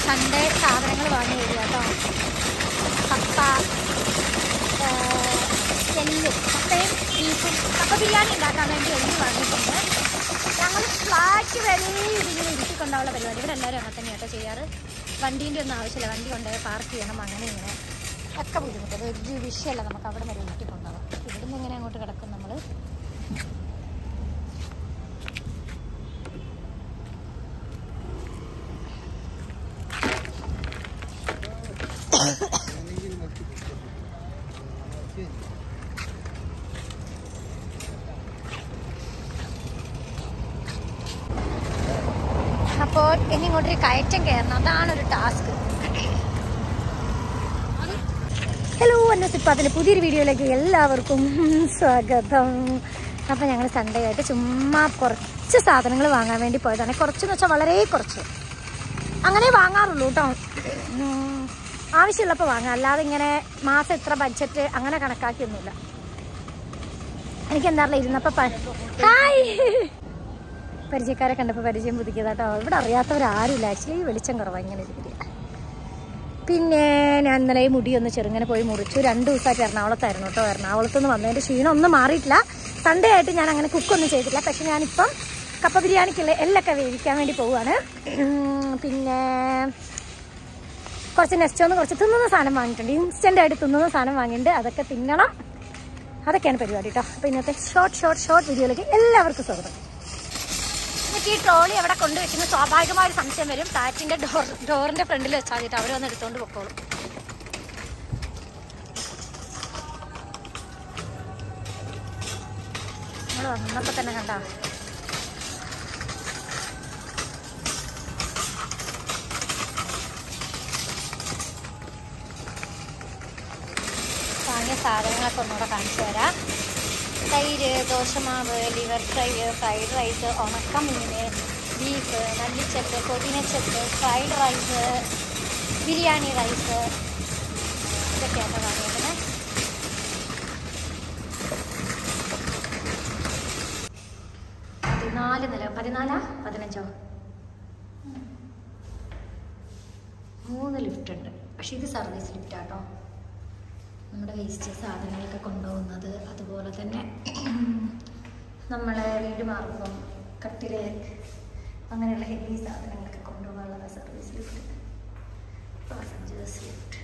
Sunday സാധനങ്ങൾ വാങ്ങി വരിക കേട്ടോ കപ്പ ആ, എല്ല് കപ്പയും ബീഫും കപ്പ ബിരിയാണി ഉണ്ടാക്കാൻ വേണ്ടി എല്ല് വാങ്ങിയിട്ടുണ്ട് ഞങ്ങൾ ഫ്ലാറ്റ് വരെ ഇതിങ്ങനെ ഇരുത്തിക്കൊണ്ടുള്ള പരിപാടി ഇവിടെ എല്ലാവരും അങ്ങനെ തന്നെയാട്ടോ ചെയ്യാറ് വണ്ടീൻ്റെ ഒന്നും ആവശ്യമില്ല വണ്ടി കൊണ്ടുപോയി പാർക്ക് ചെയ്യണം അങ്ങനെ ഇങ്ങനെ ഒക്കെ ബുദ്ധിമുട്ട് അത് ഒരു വിഷയമല്ല നമുക്ക് അവിടെ വരെ ഇരുത്തിക്കൊണ്ടുപോകാം ഇവിടുന്ന് ഇങ്ങനെ അങ്ങോട്ട് കിടക്കും നമ്മൾ അപ്പോൾ ഇനി ഇങ്ങോട്ടൊരു കയറ്റം കയറണം അതാണ് ഒരു ടാസ്ക് ഹലോ എന്നെ സിപ്പാത്തിൻ്റെ പുതിയൊരു വീഡിയോയിലേക്ക് എല്ലാവർക്കും സ്വാഗതം അപ്പോൾ ഞങ്ങൾ സൺഡേ ആയിട്ട് ചുമ്മാ കുറച്ച് സാധനങ്ങൾ വാങ്ങാൻ വേണ്ടി പോയതാണ് കുറച്ചെന്ന് വെച്ചാൽ വളരെ കുറച്ച് അങ്ങനെ വാങ്ങാറുള്ളൂ കേട്ടോ ഉം, ആവശ്യമുള്ളപ്പോൾ വാങ്ങാം അല്ലാതെ ഇങ്ങനെ മാസം ഇത്ര ബഡ്ജറ്റ് അങ്ങനെ കണക്കാക്കിയൊന്നുമില്ല എനിക്ക് എന്താ പറയുക ഇരുന്നപ്പോൾ ഹായ് പരിചയക്കാരെ കണ്ടപ്പോൾ പരിചയം പുതുക്കിയതാട്ടോ ഇവിടെ അറിയാത്തവരാരുമില്ല ആക്ച്വലി വെളിച്ചം കുറവാണ് ഇങ്ങനെ ഇരിക്കുക പിന്നെ ഞാൻ ഇന്നലെ ഈ മുടി ഒന്ന് ചെറുങ്ങനെ പോയി മുറിച്ചു രണ്ട് ദിവസമായിട്ട് എറണാകുളത്തായിരുന്നു കേട്ടോ എറണാകുളത്ത് നിന്ന് വന്നതിൻ്റെ ക്ഷീണം ഒന്നും മാറിയിട്ടില്ല സൺഡേ ആയിട്ട് ഞാൻ അങ്ങനെ കുക്കൊന്നും ചെയ്തിട്ടില്ല പക്ഷെ ഞാനിപ്പം കപ്പ ബിരിയാണിക്കുള്ള എല്ലൊക്കെ വേവിക്കാൻ വേണ്ടി പോവുകയാണ് ഉം, പിന്നെ കുറച്ച് നെസ്റ്റോന്ന് കുറച്ച് തിന്നുന്ന സാധനം വാങ്ങിയിട്ടുണ്ട് ഇൻസ്റ്റൻ്റ് ആയിട്ട് തിന്നുന്ന സാധനം വാങ്ങിയിട്ടുണ്ട് അതൊക്കെ തിന്നണം അതൊക്കെയാണ് പരിപാടി കേട്ടോ അപ്പോൾ ഇന്നത്തെ ഷോർട്ട് ഷോർട്ട് ഷോർട്ട് വീഡിയോയിലേക്ക് എല്ലാവർക്കും സ്വാഗതം എനിക്ക് ഈ ട്രോളി അവിടെ കൊണ്ടുവെക്കുന്ന സ്വാഭാവികമായ ഒരു സംശയം വരും ഫ്ലാറ്റിന്റെ ഡോർ ഡോറിന്റെ ഫ്രണ്ടിൽ വെച്ചാൽ മതിട്ട് അവർ വന്ന് എടുത്തോണ്ട് പൊക്കോളും നമ്മൾ വന്നപ്പോ തന്നെ കണ്ട വാങ്ങിയ സാധനങ്ങളൊക്കെ ഒന്നുകൂടെ കാണിച്ചു തരാം തൈര് ദോശമാവ് ലിവർ ഫ്രൈ ഫ്രൈഡ് റൈസ് ഉണക്കമീൻ ബീഫ് മല്ലിച്ചപ്പ് പൊതിനച്ചപ്പ് ഫ്രൈഡ് റൈസ് ബിരിയാണി റൈസ് ഇതൊക്കെയാണ് വാങ്ങിയേക്കുന്നത് പതിനാല് നില പതിനാലാ പതിനഞ്ചോ മൂന്ന് ലിഫ്റ്റ് ഉണ്ട് പക്ഷെ ഇത് സർവീസ് ലിഫ്റ്റ് ആട്ടോ നമ്മുടെ വേസ്റ്റ് സാധനങ്ങളൊക്കെ കൊണ്ടുപോകുന്നത് അതുപോലെ തന്നെ നമ്മളെ വീട് മാറുമ്പം കട്ടില് അങ്ങനെയുള്ള ഹെവി സാധനങ്ങളൊക്കെ കൊണ്ടുപോകാനുള്ള സർവീസ് ലിഫ്റ്റ് പാസഞ്ചേഴ്സ് ലിഫ്റ്റ്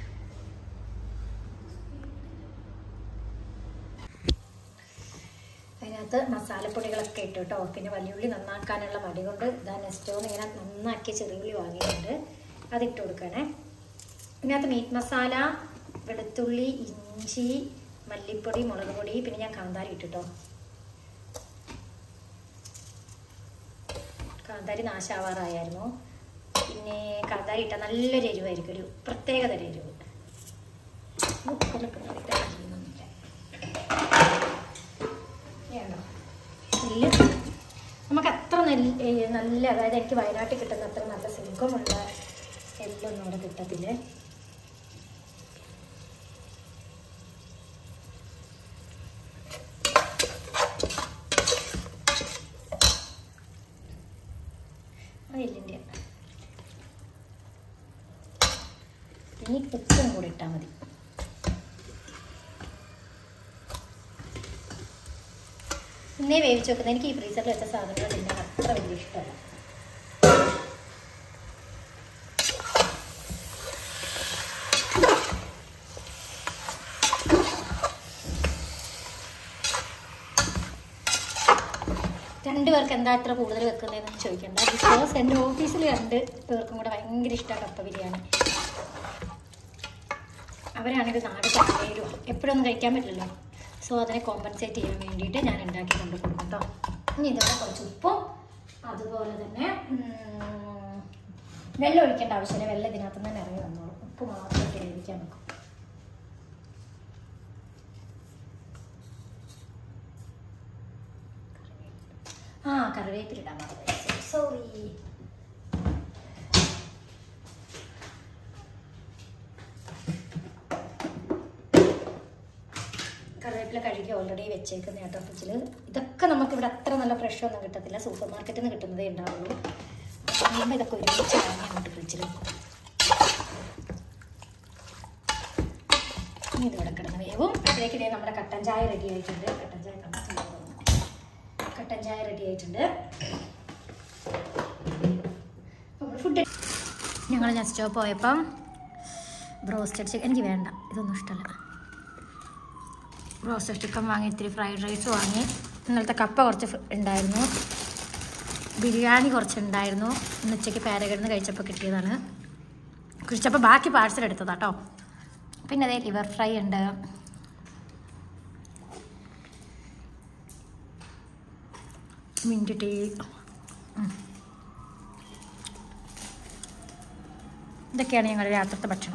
അതിനകത്ത് മസാലപ്പൊടികളൊക്കെ ഇട്ടു കേട്ടോ പിന്നെ വലിയുള്ളി നന്നാക്കാനുള്ള മടി കൊണ്ട് ഇതാ നെസ്റ്റോന്ന് ഇങ്ങനെ നന്നാക്കിയ ചെറിയുള്ളി വാങ്ങിയിട്ടുണ്ട് അതിട്ട് കൊടുക്കണേ ഇതിനകത്ത് മീറ്റ് മസാല വെളുത്തുള്ളി ഇഞ്ചി മല്ലിപ്പൊടി മുളക് പൊടി പിന്നെ ഞാൻ കാന്താരി ഇട്ടിട്ടോ കാന്താരി നാശാവാറായിരുന്നു പിന്നെ കാന്താരി ഇട്ട നല്ലൊരു എരിവായിരിക്കും ഒരു പ്രത്യേകതര എരിവ് ഉപ്പൊക്കെ ഇട്ട് ചെയ്യുന്നൊന്നുമില്ല. വേണോ? നെല്ല് നമുക്ക് അത്ര നെല്ല് ഏ, നല്ല അതായത് എനിക്ക് വയനാട്ടിൽ കിട്ടുന്ന അത്ര നല്ല സുഖമുള്ള നെല്ലൊന്നും അവിടെ കിട്ടത്തില്ല നെല്ലിൻ്റെ ഇനി ഉപ്പും കൂടി ഇട്ടാൽ മതി ഇന്നേ വേവിച്ച് വെക്കുന്നത് എനിക്ക് ഈ ഫ്രീസറിൽ വെച്ച സാധനങ്ങൾ തിന്നാൻ അത്ര വലിയ ഇഷ്ടമല്ല രണ്ട് പേർക്ക് എന്താ ഇത്ര കൂടുതൽ വെക്കുന്നതെന്ന് ചോദിക്കണ്ട ബിക്കോസ് എൻ്റെ ഓഫീസിൽ രണ്ട് പേർക്കും കൂടെ ഭയങ്കര ഇഷ്ടമാണ് കപ്പ ബിരിയാണി അവരാണെങ്കിൽ നാട് കടയിലും എപ്പോഴൊന്നും കഴിക്കാൻ പറ്റില്ലല്ലോ സോ അതിനെ കോമ്പൻസേറ്റ് ചെയ്യാൻ വേണ്ടിയിട്ട് ഞാൻ ഉണ്ടാക്കി കൊണ്ട് കൊടുക്കും കേട്ടോ ഇനി ഇതോടെ കുറച്ച് ഉപ്പും അതുപോലെ തന്നെ ഉം, വെള്ളം ഒഴിക്കേണ്ട ആവശ്യമില്ല വെള്ളം ഇതിനകത്ത് നിന്ന് തന്നെ ഇറങ്ങി വന്നോളും ഉപ്പ് മാത്രം ഇട്ട് വേവിക്കാൻ വെക്കും ആ കറിവേപ്പിലിടാൻ മറന്നു സോറി കറിവേപ്പില കഴുകി ഓൾറെഡി വെച്ചേക്കുന്ന കേട്ടോ ഫ്രിഡ്ജിൽ ഇതൊക്കെ നമുക്ക് ഇവിടെ അത്ര നല്ല ഫ്രഷ് ഒന്നും കിട്ടത്തില്ല സൂപ്പർ മാർക്കറ്റിൽ നിന്ന് കിട്ടുന്നതേ ഉണ്ടാവുള്ളൂ അതുകൊണ്ട് ഇതൊക്കെ ഒരുമിച്ച് വാങ്ങി അങ്ങോട്ട് ഫ്രിഡ്ജിൽ വെക്കും ഇനി ഇത് ഇവിടെ കിടന്ന് വേവും അതിലേക്ക് ഇതേ നമ്മുടെ കട്ടൻ ചായ റെഡി ആയിട്ടുണ്ട് കട്ടൻ ചായ കട്ടൻ ചായ തോന്നുന്നു. കട്ടൻ ചായ റെഡി ആയിട്ടുണ്ട് ഫുഡ് ഞങ്ങൾ ജസ്റ്റ് പോയപ്പം ബ്രോസ്റ്റഡ് ചിക്കൻ എനിക്ക് വേണ്ട ഇതൊന്നും ഇഷ്ടമല്ല ബ്രോസ്റ്റഡ് ചിക്കൻ വാങ്ങി ഇത്തിരി ഫ്രൈഡ് റൈസ് വാങ്ങി ഇന്നലത്തെ കപ്പ കുറച്ച് ഫ- ഉണ്ടായിരുന്നു ബിരിയാണി കുറച്ച് ഉണ്ടായിരുന്നു ഇന്ന് ഉച്ചയ്ക്ക് പാരഗഡിന്ന് കഴിച്ചപ്പോൾ കിട്ടിയതാണ് കഴിച്ചപ്പോൾ ബാക്കി പാഴ്സൽ എടുത്തതാട്ടോ പിന്നെ അതേ ലിവർ ഫ്രൈ ഉണ്ട് മിൻറ്റ് ടീ ഉം. ഇതൊക്കെയാണ് ഞങ്ങളുടെ രാത്രിത്തെ ഭക്ഷണം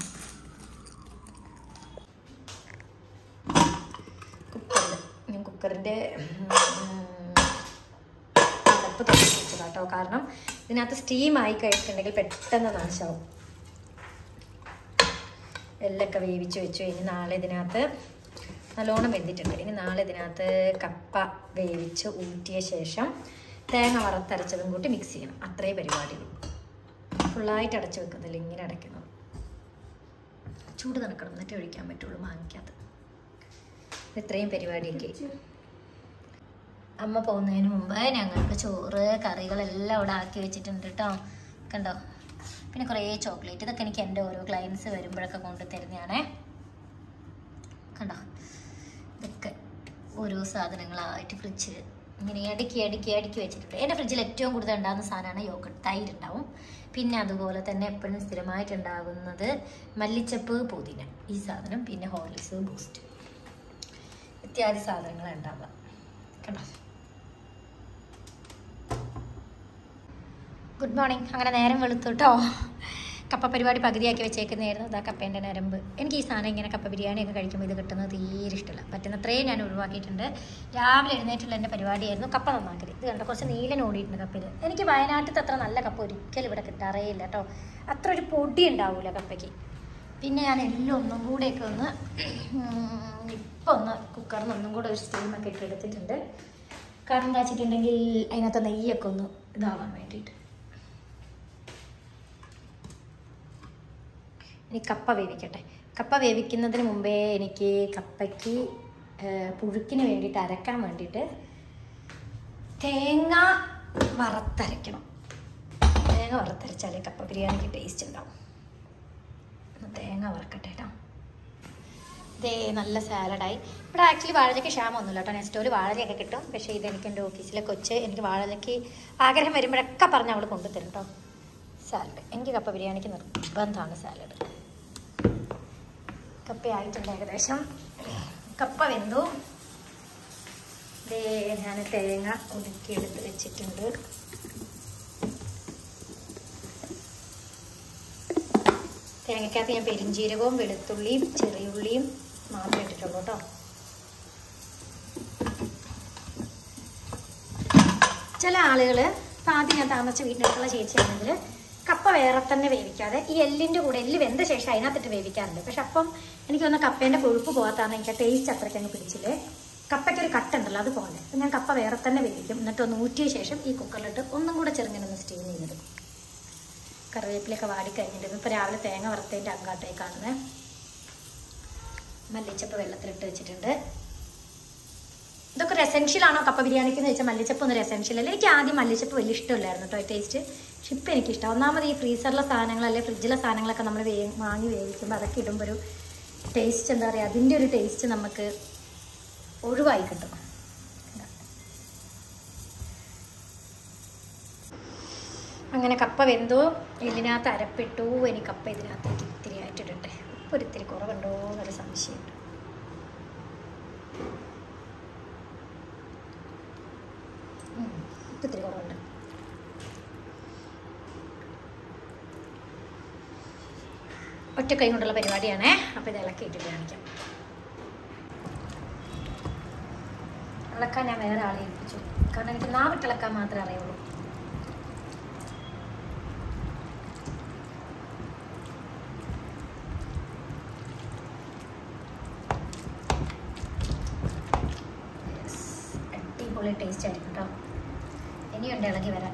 കുക്കറിൽ ഞാൻ കുക്കറിൻ്റെ അടപ്പ് തുറച്ച് വെച്ചതാട്ടോ കാരണം ഇതിനകത്ത് സ്റ്റീം ആയി കഴിഞ്ഞിട്ടുണ്ടെങ്കിൽ പെട്ടെന്ന് നാശമാവും എല്ലൊക്കെ വേവിച്ച് വെച്ചു ഇനി നാളെ ഇതിനകത്ത് നല്ലോണം വെന്തിട്ടുണ്ട് ഇനി നാളെ ഇതിനകത്ത് കപ്പ വേവിച്ച് ഊറ്റിയ ശേഷം തേങ്ങ വറുത്തരച്ചതും കൂട്ടി മിക്സ് ചെയ്യണം അത്രേ പരിപാടിയുള്ളൂ ഫുള്ളായിട്ട് അടച്ചു വെക്കുന്നില്ല ഇങ്ങനെ അടയ്ക്കണം ചൂട് തണുക്കണം എന്നിട്ട് ഒഴിക്കാൻ പറ്റുള്ളൂ വാങ്ങിക്കാത്ത ഇത്രയും പരിപാടിയൊക്കെ അമ്മ പോകുന്നതിന് മുമ്പ് ഞങ്ങൾക്ക് ചോറ് കറികളെല്ലാം ഇവിടെ ആക്കി വെച്ചിട്ടുണ്ട് കേട്ടോ കണ്ടോ പിന്നെ കുറേ ചോക്ലേറ്റ് ഇതൊക്കെ എനിക്ക് എൻ്റെ ഓരോ ക്ലയൻസ് വരുമ്പോഴൊക്കെ കൊണ്ട് തരുന്നതാണേ കണ്ടോ ഇതൊക്കെ ഓരോ സാധനങ്ങളായിട്ട് ഫ്രിഡ്ജിൽ ഇങ്ങനെ അടുക്കി അടുക്കി അടുക്കി വെച്ചിട്ടുണ്ട് എൻ്റെ ഫ്രിഡ്ജിൽ ഏറ്റവും കൂടുതൽ ഉണ്ടാകുന്ന സാധനമാണ് യോഗട്ട് തൈര് ഉണ്ടാവും പിന്നെ അതുപോലെ തന്നെ എപ്പോഴും സ്ഥിരമായിട്ട് ഉണ്ടാകുന്നത് മല്ലിച്ചപ്പ് പുതിന ഈ സാധനം പിന്നെ ഹോർലിക്സ് ബൂസ്റ്റ് ഇത്യാദി സാധനങ്ങൾ ഉണ്ടാവുക കണ്ടോ ഗുഡ് മോർണിംഗ് അങ്ങനെ നേരം വെളുത്തു കേട്ടോ കപ്പ പരിപാടി പകുതിയാക്കി വെച്ചേക്കുന്നതായിരുന്നു അതാ കപ്പേൻ്റെ നരമ്പ് എനിക്ക് ഈ സാധനം ഇങ്ങനെ കപ്പ ബിരിയാണിയൊക്കെ കഴിക്കുമ്പോൾ ഇത് കിട്ടുന്നത് തീരെ ഇഷ്ടമില്ല പറ്റുന്നത്രയും ഞാൻ ഒഴിവാക്കിയിട്ടുണ്ട് രാവിലെ എഴുന്നേറ്റുള്ള എൻ്റെ പരിപാടിയായിരുന്നു കപ്പ നന്നാക്കൽ ഇത് കണ്ടോ കുറച്ച് നീലൻ ഓടിയിട്ടുണ്ട് കപ്പയിൽ എനിക്ക് വയനാട്ടിലത്തെ അത്ര നല്ല കപ്പ ഒരിക്കലും ഇവിടെ കിട്ടാറേ ഇല്ല കേട്ടോ അത്ര ഒരു പൊടി ഉണ്ടാവില്ല കപ്പയ്ക്ക് പിന്നെ ഞാൻ എല്ലാം ഒന്നും കൂടെയൊക്കെ ഒന്ന് ഇപ്പം ഒന്ന് കുക്കറിൽ നിന്ന് ഒന്നും കൂടെ ഒരു സ്റ്റീമൊക്കെ ഇട്ട് എടുത്തിട്ടുണ്ട് കാരണം എന്താ വെച്ചിട്ടുണ്ടെങ്കിൽ അതിനകത്ത് നെയ്യൊക്കെ ഒന്ന് ഇതാവാൻ വേണ്ടിയിട്ട് ഇനി കപ്പ വേവിക്കട്ടെ കപ്പ വേവിക്കുന്നതിന് മുമ്പേ എനിക്ക് കപ്പയ്ക്ക് ഏഹ്, പുഴുക്കിന് വേണ്ടിയിട്ട് അരക്കാൻ വേണ്ടിയിട്ട് തേങ്ങ വറുത്തരയ്ക്കണം തേങ്ങ വറുത്തരച്ചാലേ കപ്പ ബിരിയാണിക്ക് ടേസ്റ്റ് ഉണ്ടാവും ഒന്ന് തേങ്ങ വറക്കട്ടെ കേട്ടോ ഇതേ നല്ല സാലഡായി ഇവിടെ ആക്ച്വലി വാഴലയ്ക്ക് ക്ഷാമമൊന്നുമില്ല കേട്ടോ നെക്സ്റ്റ് വാഴലയൊക്കെ കിട്ടും പക്ഷേ ഇത് എനിക്ക് എൻ്റെ ഓഫീസിലെ കൊച്ച് എനിക്ക് വാഴലയ്ക്ക് ആഗ്രഹം വരുമ്പോഴൊക്കെ പറഞ്ഞ് അവൾ കൊണ്ടുതരും കേട്ടോ സാലഡ് എനിക്ക് കപ്പ ബിരിയാണിക്ക് നിർബന്ധമാണ് സാലഡ് കപ്പ ആയിട്ടുണ്ട് ഏകദേശം കപ്പ വെന്തു ദേ ഞാൻ തേങ്ങ ഒതുക്കിയെടുത്ത് വെച്ചിട്ടുണ്ട് തേങ്ങയ്ക്കകത്ത് ഞാൻ പെരിഞ്ജീരകവും വെളുത്തുള്ളിയും ചെറിയുള്ളിയും മാത്രമേ ഇട്ടിട്ടുള്ളൂ കേട്ടോ ചില ആളുകൾ ഇപ്പം ആദ്യം ഞാൻ താമസിച്ച വീട്ടിനടുത്തുള്ള ചേച്ചിയാണെങ്കിൽ കപ്പ വേറെ തന്നെ വേവിക്കാതെ ഈ എല്ലിൻ്റെ കൂടെ എല്ല് വെന്ത ശേഷം അതിനകത്തിട്ട് വേവിക്കാറുണ്ട് പക്ഷെ അപ്പം എനിക്ക് തോന്നുന്ന കപ്പേൻ്റെ കൊഴുപ്പ് പോകാത്താണ് എനിക്ക് ടേസ്റ്റ് അത്രയ്ക്ക് അങ്ങ് പിടിച്ചില്ലേ കപ്പയ്ക്ക് ഒരു കട്ടുണ്ടല്ലോ അതുപോലെ അപ്പം ഞാൻ കപ്പ വേറെ തന്നെ വേവിക്കും എന്നിട്ട് ഒന്ന് ഊറ്റിയ ശേഷം ഈ കുക്കറിലിട്ട് ഒന്നും കൂടെ ചെറുങ്ങനെ ഒന്ന് സ്റ്റീം ചെയ്തെടുക്കും കറിവേപ്പിലൊക്കെ വാടിക്കഴിഞ്ഞിട്ട് ഇപ്പോൾ രാവിലെ തേങ്ങ വറുത്തതിൻ്റെ അങ്ങാട്ടേ കാണുന്നത് മല്ലിച്ചപ്പ് വെള്ളത്തിലിട്ട് വെച്ചിട്ടുണ്ട് ഇതൊക്കെ ഒരു എസെൻഷ്യൽ ആണോ കപ്പ ബിരിയാണിക്ക് എന്ന് വെച്ചാൽ മല്ലിച്ചപ്പ് ഒന്നും ഒരു എസെൻഷ്യൽ അല്ല എനിക്ക് ആദ്യം മല്ലിച്ചപ്പ് വലിയ ഇഷ്ടമില്ലായിരുന്നു കേട്ടോ ടേസ്റ്റ് പക്ഷെ ഇപ്പം എനിക്കിഷ്ടം ഒന്നാമത് ഈ ഫ്രീസറിലെ സാധനങ്ങൾ അല്ലെങ്കിൽ ഫ്രിഡ്ജിലെ സാധനങ്ങളൊക്കെ നമ്മൾ വേ വാങ്ങി വേവിക്കുമ്പോൾ അതൊക്കെ ഇടുമ്പോൾ ഒരു ടേസ്റ്റ് എന്താ പറയുക അതിൻ്റെ ഒരു ടേസ്റ്റ് നമുക്ക് ഒഴിവായി കിട്ടും അങ്ങനെ കപ്പ വെന്തോ എല്ലിനകത്ത് അരപ്പിട്ടു ഇനി കപ്പ ഇതിനകത്തേക്ക് ഇത്തിരി ആയിട്ടിടട്ടെ ഉപ്പ് ഒരു ഇത്തിരി കുറവുണ്ടോ എന്നൊരു സംശയമുണ്ട് ഉം, ഉപ്പ് ഇത്തിരി കുറവുണ്ട് ഒറ്റ കൈ കൊണ്ടുള്ള പരിപാടിയാണേ അപ്പോൾ ഇത് ഇളക്കിയിട്ടിട്ട് കാണിക്കാം ഇളക്കാൻ ഞാൻ വേറെ ആളെ ഏൽപ്പിച്ചു കാരണം എനിക്ക് നാവിട്ടിളക്കാൻ മാത്രമേ അറിയുള്ളൂ Yes. അടിപൊളി ടേസ്റ്റ് ആയിരിക്കും കേട്ടോ ഇനിയുണ്ട് ഇളകി വരാൻ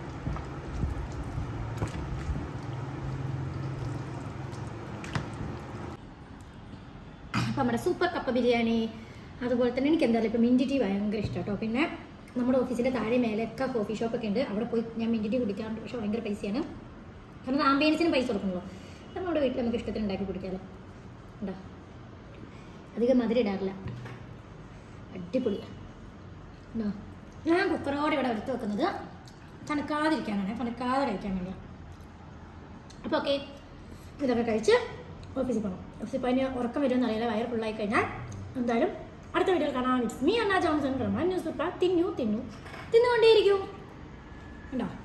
അപ്പം നമ്മുടെ സൂപ്പർ കപ്പ ബിരിയാണി അതുപോലെ തന്നെ എനിക്ക് എന്തായാലും ഇപ്പം മിൻറ്റി ടീ ഭയങ്കര ഇഷ്ടം കേട്ടോ പിന്നെ നമ്മുടെ ഓഫീസിൻ്റെ താഴെ മേലെയൊക്കെ കോഫി ഷോപ്പൊക്കെ ഉണ്ട് അവിടെ പോയി ഞാൻ മിൻറ്റി ടീ കുടിക്കാറുണ്ട് പക്ഷെ ഭയങ്കര പൈസയാണ് കാരണം ആംബിയൻസിന് പൈസ കൊടുക്കണല്ലോ അപ്പം നമ്മുടെ വീട്ടിൽ നമുക്ക് ഇഷ്ടത്തിന് ഉണ്ടാക്കി കുടിക്കാമല്ലോ ഉണ്ടോ അധികം മധുരം ഇടാറില്ല അടിപൊളിയാണ് ഉണ്ടോ ഞാൻ കുക്കറോടെ ഇവിടെ എടുത്ത് വെക്കുന്നത് തണുക്കാതിരിക്കാനാണ് തണുക്കാതെ കഴിക്കാൻ വേണ്ടിയാണ് അപ്പോൾ ഓക്കെ ഇതൊക്കെ കഴിച്ച് ഓഫീസിൽ പോകണം ഓഫീസിൽ പോയി ഇനി ഉറക്കം വരുമെന്ന് അറിയില്ല വയർ ഫുള്ളായി കഴിഞ്ഞാൽ എന്തായാലും അടുത്ത വീഡിയോയിൽ കാണാൻ മീ അണ്ണാ ജോൺസൺ ന്യൂസ് പേപ്പർ തിന്നു തിന്നു തിന്നുകൊണ്ടേയിരിക്കും ഉണ്ടോ